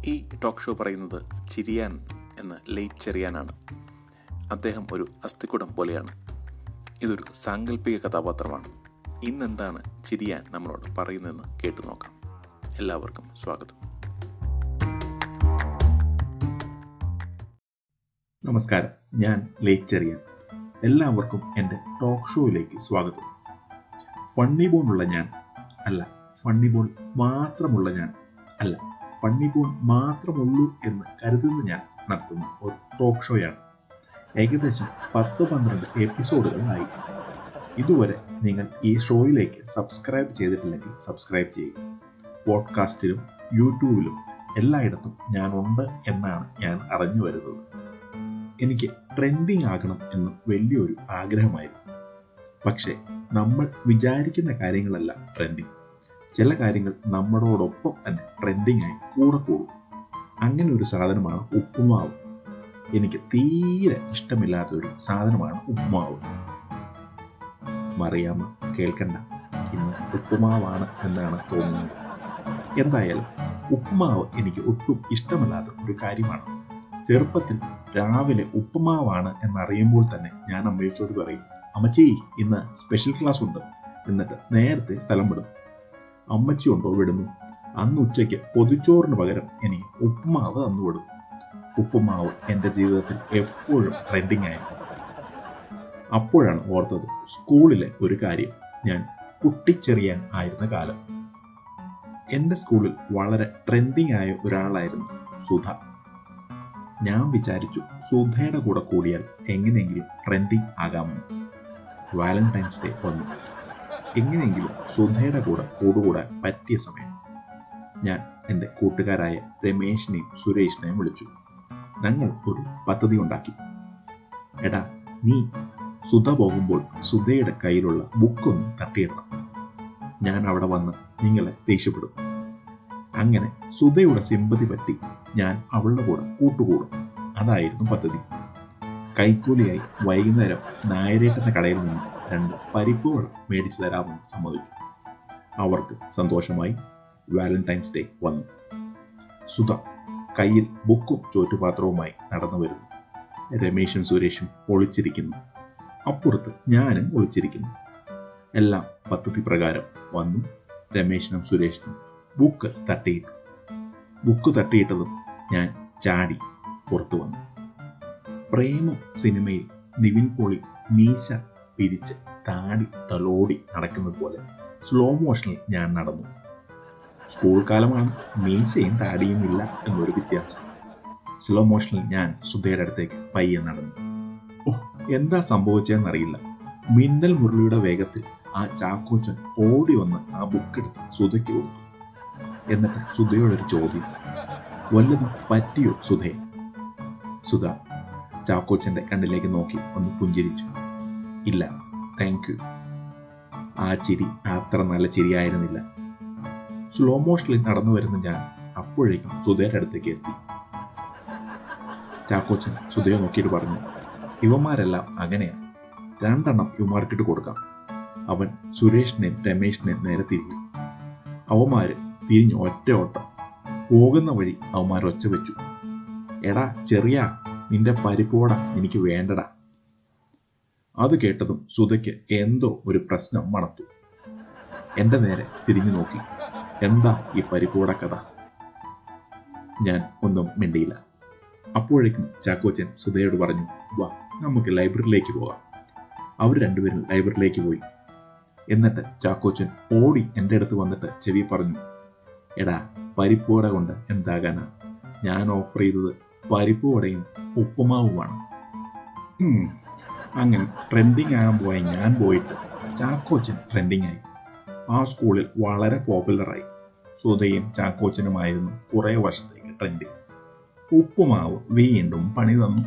ഈ talk show പറയുന്നത് ചിരിയാൻ എന്ന ലേറ്റ് ചെറിയാനാണ് അദ്ദേഹം ഒരു അസ്ഥിക്കുടം പോലെയാണ് ഇതൊരു സാങ്കല്പിക കഥാപാത്രമാണ് ഇന്നെന്താണ് ചിരിയാൻ നമ്മളോട് പറയുന്നതെന്ന് കേട്ടു നോക്കാം എല്ലാവർക്കും സ്വാഗതം നമസ്കാരം ഞാൻ ലേച്ചെറിയൻ എല്ലാവർക്കും എൻ്റെ ടോക്ക് ഷോയിലേക്ക് സ്വാഗതം ഫണ്ണി ബോണുള്ള ഞാൻ അല്ല ഫണ്ണി ബോൺ മാത്രമുള്ള ഞാൻ അല്ല ഫണ്ണി ബോൺ മാത്രമുള്ളൂ എന്ന് കരുതുന്ന ഞാൻ നടത്തുന്ന ഒരു ടോക്ക് ഷോയാണ് ഏകദേശം പത്ത് പന്ത്രണ്ട് എപ്പിസോഡുകളായി ഇതുവരെ നിങ്ങൾ ഈ ഷോയിലേക്ക് സബ്സ്ക്രൈബ് ചെയ്തിട്ടില്ലെങ്കിൽ സബ്സ്ക്രൈബ് ചെയ്യുക പോഡ്കാസ്റ്റിലും യൂട്യൂബിലും എല്ലായിടത്തും ഞാനുണ്ട് എന്നാണ് ഞാൻ അറിഞ്ഞു വരുന്നത് എനിക്ക് ട്രെൻഡിങ് ആകണം എന്ന് വലിയൊരു ആഗ്രഹമായിരുന്നു പക്ഷേ നമ്മൾ വിചാരിക്കുന്ന കാര്യങ്ങളല്ല ട്രെൻഡിങ് ചില കാര്യങ്ങൾ നമ്മളോടൊപ്പം തന്നെ ട്രെൻഡിങ് ആയി കൂടെ കൂടും അങ്ങനെ ഒരു സാധനമാണ് ഉപ്പുമാവ് എനിക്ക് തീരെ ഇഷ്ടമില്ലാത്ത ഒരു സാധനമാണ് ഉപ്പുമാവ് മറിയാമ്മ കേൾക്കണ്ട ഇന്ന് ഉപ്പുമാവാണ് എന്നാണ് തോന്നുന്നത് എന്തായാലും ഉപ്പുമാവ് എനിക്ക് ഒട്ടും ഇഷ്ടമല്ലാത്ത ഒരു കാര്യമാണ് ചെറുപ്പത്തിൽ രാവിലെ ഉപ്പുമാവാണ് എന്നറിയുമ്പോൾ തന്നെ ഞാൻ അമ്മയോട് പറയും അമ്മച്ചി ഇന്ന് സ്പെഷ്യൽ ക്ലാസ് ഉണ്ട് എന്നിട്ട് നേരത്തെ സ്ഥലം വിടും അമ്മച്ചി ഉണ്ടോ വിടുന്നു അന്ന് ഉച്ചയ്ക്ക് പൊതിച്ചോറിന് പകരം എനിക്ക് ഉപ്പുമാവ് തന്നു വിടും ഉപ്പുമാവ് എൻ്റെ ജീവിതത്തിൽ എപ്പോഴും ട്രെൻഡിങ് ആയിരുന്നു അപ്പോഴാണ് ഓർത്തത് സ്കൂളിലെ ഒരു കാര്യം ഞാൻ കുട്ടിച്ചെറിയാൻ ആയിരുന്ന കാലം എൻ്റെ സ്കൂളിൽ വളരെ ട്രെൻഡിങ് ആയ ഒരാളായിരുന്നു സുധ ഞാൻ വിചാരിച്ചു സുധയുടെ കൂടെ കൂടിയാൽ എങ്ങനെയെങ്കിലും ട്രെൻഡിങ് ആകാമെന്ന് വാലന്റൈൻസ് ഡേ വന്നു എങ്ങനെയെങ്കിലും സുധയുടെ കൂടെ കൂടുകൂടാൻ പറ്റിയ സമയം ഞാൻ എൻ്റെ കൂട്ടുകാരായ രമേശിനെയും സുരേഷിനെയും വിളിച്ചു ഞങ്ങൾ ഒരു പദ്ധതി ഉണ്ടാക്കി എടാ നീ സുധ പോകുമ്പോൾ സുധയുടെ കയ്യിലുള്ള ബുക്കൊന്ന് തട്ടിയിടണം ഞാൻ അവിടെ വന്ന് നിങ്ങളെ ദേഷ്യപ്പെടും അങ്ങനെ സുധയുടെ സിമ്പതി പറ്റി ഞാൻ അവളുടെ കൂടെ കൂട്ടുകൂടും അതായിരുന്നു പദ്ധതി കൈക്കൂലിയായി വൈകുന്നേരം നായരേട്ടന്റെ കടയിൽ നിന്ന് രണ്ട് പരിപ്പ് വട മേടിച്ചു തരാമെന്ന് സമ്മതിച്ചു അവർക്ക് സന്തോഷമായി വാലന്റൈൻസ് ഡേ വന്നു സുധ കയ്യിൽ ബുക്കും ചോറ്റുപാത്രവുമായി നടന്നു വരുന്നു രമേശും സുരേഷും ഒളിച്ചിരിക്കുന്നു അപ്പുറത്ത് ഞാനും ഒളിച്ചിരിക്കുന്നു എല്ലാം പദ്ധതി പ്രകാരം വന്നു രമേശിനും സുരേഷിനും ബുക്ക് തട്ടിയിട്ടു ബുക്ക് തട്ടിയിട്ടതും ഞാൻ ചാടി പുറത്തു വന്നു പ്രേമം സിനിമയിൽ നിവിൻ പോളി മീശ പിരിച്ച് താടി തലോടി നടക്കുന്നത് പോലെ സ്ലോ മോഷനിൽ ഞാൻ നടന്നു സ്കൂൾ കാലമാണ് മീശയും താടിയും ഇല്ല എന്നൊരു വ്യത്യാസം സ്ലോ മോഷനിൽ ഞാൻ സുധയുടെ അടുത്തേക്ക് പയ്യെ നടന്നു ഓ എന്താ സംഭവിച്ചതെന്നറിയില്ല മിന്നൽ മുരളിയുടെ വേഗത്തിൽ ആ ചാക്കോച്ചൻ ഓടി വന്ന് ആ ബുക്ക് എടുത്ത് സുധയ്ക്ക് കൊടുത്തു എന്നിട്ട് സുധയോടൊരു ചോദ്യം വല്ലതും പറ്റിയോ സുധയെ സുധ ചാക്കോച്ചന്റെ കണ്ണിലേക്ക് നോക്കി ഒന്ന് പുഞ്ചിരിച്ചു ഇല്ല താങ്ക് യു ആ ചിരി അത്ര നല്ല ചിരിയായിരുന്നില്ല സ്ലോ മോഷനിൽ നടന്നു വരുന്ന ഞാൻ അപ്പോഴേക്കും സുധയുടെ അടുത്തേക്ക് എത്തി ചാക്കോച്ചൻ സുധയെ നോക്കിയിട്ട് പറഞ്ഞു ഇവന്മാരെല്ലാം അങ്ങനെയാ രണ്ടെണ്ണം ഇവന്മാർക്കിട്ട് കൊടുക്കാം അവൻ സുരേഷിനെയും രമേഷിനെയും നേരെ തിരിഞ്ഞു അവന്മാര് തിരിഞ്ഞ് ഒറ്റ ഓട്ടം പോകുന്ന വഴി അവന്മാർ ഒച്ച വെച്ചു എടാ ചെറിയ നിന്റെ പരിപ്പോട എനിക്ക് വേണ്ടടാ അത് കേട്ടതും സുധയ്ക്ക് എന്തോ ഒരു പ്രശ്നം മണത്തു എന്റെ നേരെ തിരിഞ്ഞു നോക്കി എന്താ ഈ പരിപ്പോട കഥ ഞാൻ ഒന്നും മിണ്ടിയില്ല അപ്പോഴേക്കും ചാക്കോച്ചൻ സുധയോട് പറഞ്ഞു വാ നമുക്ക് ലൈബ്രറിയിലേക്ക് പോകാം അവർ രണ്ടുപേരും ലൈബ്രറിയിലേക്ക് പോയി എന്നിട്ട് ചാക്കോച്ചൻ ഓടി എൻ്റെ അടുത്ത് വന്നിട്ട് ചെവി പറഞ്ഞു എടാ പരിപ്പുവട കൊണ്ട് എന്താകാനാ ഞാൻ ഓഫർ ചെയ്തത് പരിപ്പുവടയും ഉപ്പുമാവുമാണ് ഉം, അങ്ങനെ ട്രെൻഡിങ് ആകാൻ പോയ ഞാൻ പോയിട്ട് ചാക്കോച്ചൻ ട്രെൻഡിങ് ആയി ആ സ്കൂളിൽ വളരെ പോപ്പുലറായി സുധയും ചാക്കോച്ചനുമായിരുന്നു കുറേ വർഷത്തേക്ക് ട്രെൻഡിങ് ഉപ്പുമാവ് വീണ്ടും പണി തന്നു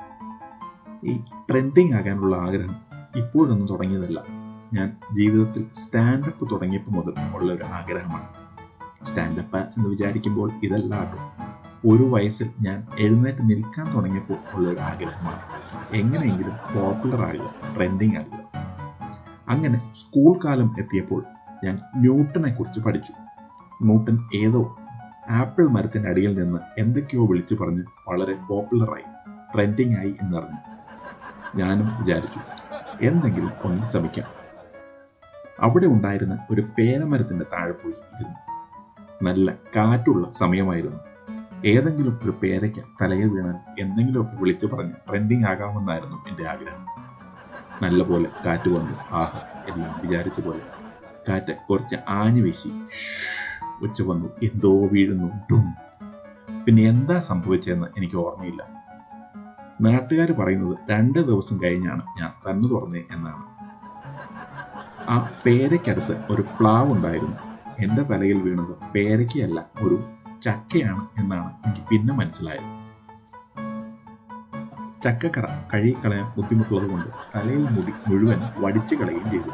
ഈ ട്രെൻഡിങ് ആകാനുള്ള ആഗ്രഹം ഇപ്പോഴൊന്നും തുടങ്ങിയതല്ല ഞാൻ ജീവിതത്തിൽ സ്റ്റാൻഡപ്പ് തുടങ്ങിയപ്പോൾ മുതൽ ഉള്ള ഒരു ആഗ്രഹമാണ് സ്റ്റാൻഡപ്പ് എന്ന് വിചാരിക്കുമ്പോൾ ഇതല്ല കേട്ടോ ഒരു വയസ്സിൽ ഞാൻ എഴുന്നേറ്റ് നിൽക്കാൻ തുടങ്ങിയപ്പോൾ ഉള്ള ഒരു ആഗ്രഹമാണ് എങ്ങനെയെങ്കിലും പോപ്പുലർ ആകുക ട്രെൻഡിങ് ആകുക അങ്ങനെ സ്കൂൾ കാലം എത്തിയപ്പോൾ ഞാൻ ന്യൂട്ടനെ കുറിച്ച് പഠിച്ചു ന്യൂട്ടൻ ഏതോ ആപ്പിൾ മരത്തിന്റെ അടിയിൽ നിന്ന് എന്തൊക്കെയോ വിളിച്ചു പറഞ്ഞ് വളരെ പോപ്പുലറായി ട്രെൻഡിങ് ആയി എന്നറിഞ്ഞു ഞാനും വിചാരിച്ചു എന്തെങ്കിലും ഒന്ന് ശ്രമിക്കാം അവിടെ ഉണ്ടായിരുന്ന ഒരു പേരമരത്തിന്റെ താഴെ പോയി ഇരുന്നു നല്ല കാറ്റുള്ള സമയമായിരുന്നു ഏതെങ്കിലും ഒരു പേരയ്ക്ക് തലയിൽ വീണാൽ എന്തെങ്കിലുമൊക്കെ വിളിച്ചു പറഞ്ഞ് ട്രെൻഡിങ് ആകാമെന്നായിരുന്നു എൻ്റെ ആഗ്രഹം നല്ലപോലെ കാറ്റ് വന്നു ആഹ എല്ലാം വിചാരിച്ച പോലെ കാറ്റ് കുറച്ച് ആഞ്ഞു വീശി ഉച്ച വന്നു എന്തോ വീഴുന്നു ഡും പിന്നെ എന്താ സംഭവിച്ചതെന്ന് എനിക്ക് ഓർമ്മയില്ല നാട്ടുകാർ പറയുന്നത് രണ്ട് ദിവസം കഴിഞ്ഞാണ് ഞാൻ തന്നെ തുറന്നേ എന്നാണ് ആ പേരയ്ക്കടുത്ത് ഒരു പ്ലാവ് ഉണ്ടായിരുന്നു എന്റെ തലയിൽ വീണത് പേരയ്ക്കയല്ല ഒരു ചക്കയാണ് എന്നാണ് എനിക്ക് പിന്നെ മനസ്സിലായത് ചക്കക്കറ കഴുകിക്കളയാൻ ബുദ്ധിമുട്ടുള്ളത് കൊണ്ട് തലയിൽ മുടി മുഴുവൻ വടിച്ചു കളയുകയും ചെയ്തു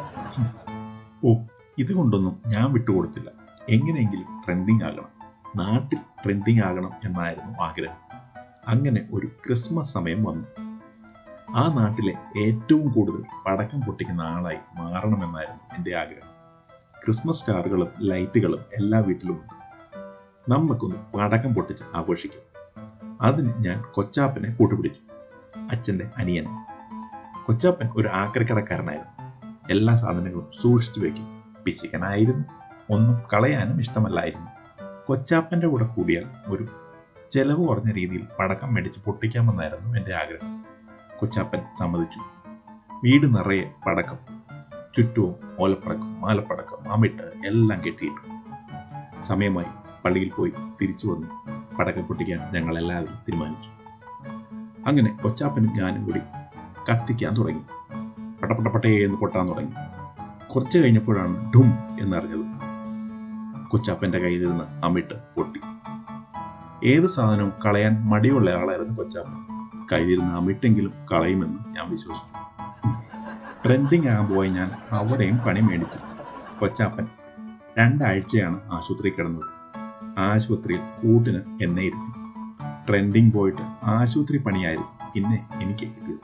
ഓ ഇതുകൊണ്ടൊന്നും ഞാൻ വിട്ടുകൊടുത്തില്ല എങ്ങനെയെങ്കിലും ട്രെൻഡിങ് ആകണം നാട്ടിൽ ട്രെൻഡിങ് ആകണം എന്നായിരുന്നു ആഗ്രഹം അങ്ങനെ ഒരു ക്രിസ്മസ് സമയം വന്നു ആ നാട്ടിലെ ഏറ്റവും കൂടുതൽ പടക്കം പൊട്ടിക്കുന്ന ആളായി മാറണമെന്നായിരുന്നു എൻ്റെ ആഗ്രഹം ക്രിസ്മസ് സ്റ്റാറുകളും ലൈറ്റുകളും എല്ലാ വീട്ടിലുമുണ്ട് നമുക്കൊന്ന് പടക്കം പൊട്ടിച്ച് ആഘോഷിക്കും അതിന് ഞാൻ കൊച്ചാപ്പനെ കൂട്ടുപിടിച്ചു അച്ഛൻ്റെ അനിയനെ കൊച്ചാപ്പൻ ഒരു ആക്രിക്കടക്കാരനായിരുന്നു എല്ലാ സാധനങ്ങളും സൂക്ഷിച്ചു വെക്കും പിശുക്കനായിരുന്നു ഒന്നും കളയാനും ഇഷ്ടമല്ലായിരുന്നു കൊച്ചാപ്പന്റെ കൂടെ കൂടിയാൽ ഒരു ചെലവ് കുറഞ്ഞ രീതിയിൽ പടക്കം മേടിച്ച് പൊട്ടിക്കാമെന്നായിരുന്നു എൻ്റെ ആഗ്രഹം കൊച്ചാപ്പൻ സമ്മതിച്ചു വീട് നിറയെ പടക്കം ചുറ്റും ഓലപ്പടക്കം മാലപ്പടക്കം അമിട്ട് എല്ലാം കെട്ടിയിട്ടു സമയമായി പള്ളിയിൽ പോയി തിരിച്ചു വന്നു പടക്കം പൊട്ടിക്കാൻ ഞങ്ങൾ എല്ലാവരും തീരുമാനിച്ചു അങ്ങനെ കൊച്ചാപ്പനും ഞാനും കൂടി കത്തിക്കാൻ തുടങ്ങി പട്ടപ്പട്ടപ്പട്ടേ എന്ന് പൊട്ടാൻ തുടങ്ങി കുറച്ച് കഴിഞ്ഞപ്പോഴാണ് ഡും എന്നറിഞ്ഞത് കൊച്ചാപ്പന്റെ കയ്യിലിരുന്ന് അമിട്ട് പൊട്ടി ഏത് സാധനവും കളയാൻ മടിയുള്ള ആളായിരുന്നു കൊച്ചാപ്പൻ കയ്യിലിരുന്ന് അമിട്ടെങ്കിലും കളയുമെന്ന് ഞാൻ വിശ്വസിച്ചു ട്രെൻഡിങ് ആകാൻ പോയി ഞാൻ അവിടെയും പണി മേടിച്ചു കൊച്ചാപ്പൻ രണ്ടാഴ്ചയാണ് ആശുപത്രി കിടന്നത് ആശുപത്രിയിൽ കൂട്ടിന് എന്നെ ഇരുത്തി ട്രെൻഡിങ് പോയിട്ട് ആശുപത്രി പണിയായിരുന്നു പിന്നെ എനിക്ക് കിട്ടിയത്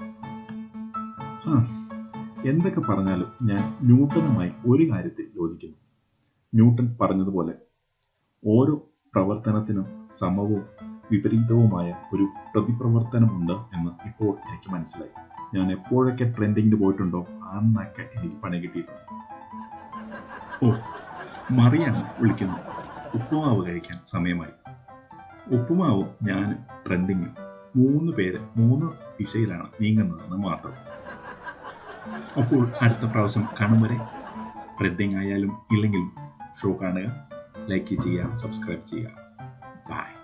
ആ എന്തൊക്കെ പറഞ്ഞാലും ഞാൻ ന്യൂട്ടനുമായി ഒരു കാര്യത്തിൽ യോജിക്കുന്നു ന്യൂട്ടൻ പറഞ്ഞതുപോലെ ഓരോ പ്രവർത്തനത്തിനും സമവും വിപരീതവുമായ ഒരു പ്രതിപ്രവർത്തനമുണ്ട് എന്ന് ഇപ്പോൾ എനിക്ക് മനസ്സിലായി ഞാൻ എപ്പോഴൊക്കെ ട്രെൻഡിങ്ങിന് പോയിട്ടുണ്ടോ അന്നൊക്കെ എനിക്ക് പണി കിട്ടിയിട്ടുണ്ട് ഓ മറിയാണ് വിളിക്കുന്നു ഉപ്പുമാവ് കഴിക്കാൻ സമയമായി ഉപ്പുമാവും ഞാനും ട്രെൻഡിങ്ങും മൂന്ന് പേര് മൂന്ന് ദിശയിലാണ് നീങ്ങുന്നതെന്ന് മാത്രം അപ്പോൾ അടുത്ത പ്രാവശ്യം കാണും വരെ ട്രെൻഡിങ് ആയാലും ഇല്ലെങ്കിലും ഷോ കാണുക ലൈക്ക് ചെയ്യുക സബ്സ്ക്രൈബ് ചെയ്യുക ബൈ